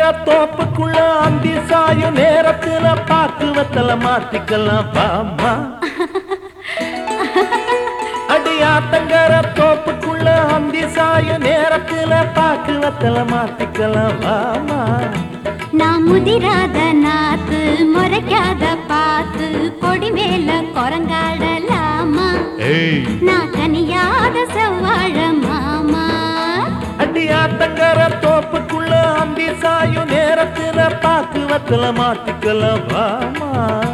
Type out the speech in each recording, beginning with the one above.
தோப்புக்குள்ள அந்தி சாயும் நேரத்துல பாக்குவத்தல மாத்திக்கலாம் வாமா அடி ஆத்தங்கர தோப்புக்குள்ள அந்தி சாயும் நேரத்துல பாக்குவத்தல மாத்திக்கலாம் வாமா நான் முதிராத நாத்து முறைக்காத பாத்து கொடி மேல குரங்காடலாமா ஏய் நான் தனியாத செவ்வாழ மாமா அடி ஆத்தங்கர தோப்புக்குள்ள அந்தி சாயும் நேரத்துல பாக்குவத்தல மாத்திக்கலாம் வாமா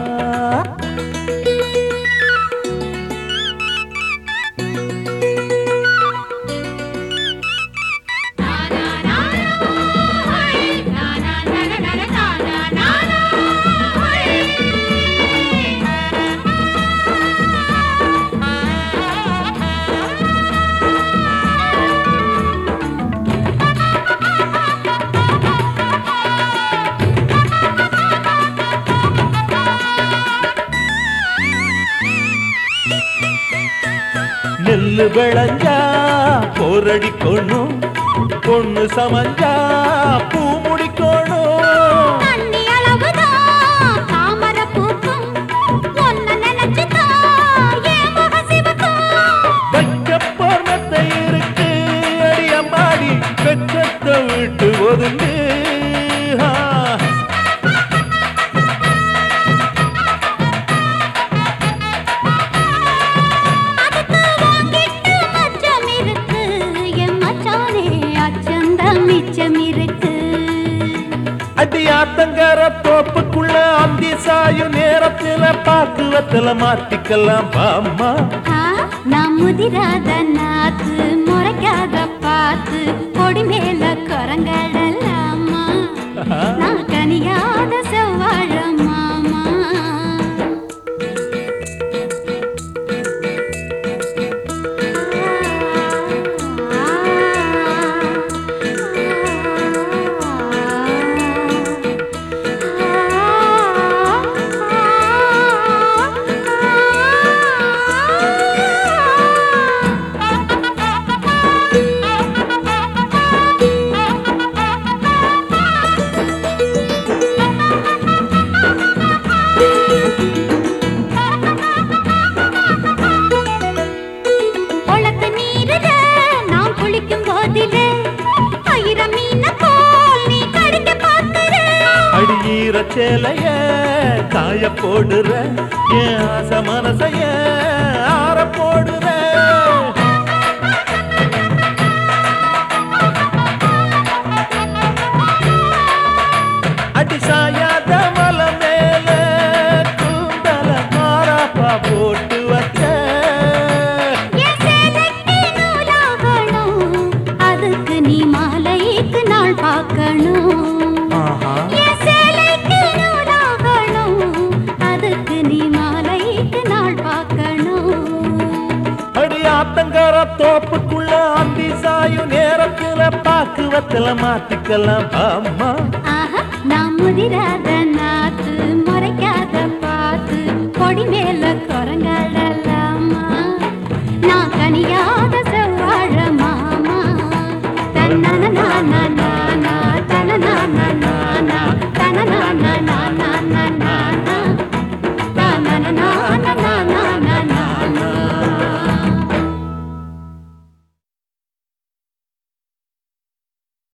நெல்லு விளைஞ்சா போரடிக்கணும் பொண்ணு சமஞ்சா பூ முடிக்கணும் தண்ணி அளவுதான் தாமரை பூக்கும் ஒன்ன நினைச்சுதான் என் முக சிவக்கும் வைக்க போர்மத்தை இருக்கு அடியம்மாடி வெச்சத்தை விட்டு ஒதுங்கு ஆ. அதுக்கு வாங்கிட்டு மச்சம் இருக்கு என் மச்சானே அச்சந்தம் மிச்சம் இருக்கு அடி ஆத்தங்கர தோப்புக்குள்ள அந்தி சாயும் நேரத்துல பாக்குவத்துல மாத்திக்கலாம் பாம்மா ஆ, நான் முதிராத நாத்து முறைக்காத பாத்து கொடி மேல குரங்கடலாமா நான் கனியாத செவ்வாழ மாமா குளத்து நீரில நான் குளிக்கும் போதிலே ஆயிரம் மீன போல் நீ கடிக்க பார்க்கிற அடியீர சேலைய காய போடுற என் ஆசை மனசைய ஆற போடுற அடி சாயாத மலை மேல கூந்தல மாறாப்பா போட்டு வச்ச என் சேலைக்கு நூலாகணும் அதுக்கு நீ மாலைக்கு நாள் பார்க்கணும் ஆஹா என் சேலைக்கு நூலாகணும் அதுக்கு நீ மாலைக்கு நாள் பார்க்கணும் அடி ஆத்தங்கர தோப்புக்குள்ள அந்தி சாயும் நேரத்துல பாக்குவத்துல மாத்திக்கலாம் அம்மா ஆஹா நான் முதிராத நாத்து முறைக்காத பாத்து கொடி மேல குரங்கடலாமா நான் கனியாத செவ்வாழ மாமா தன்னன நானா தனனா நானா தனனா நானா தனனா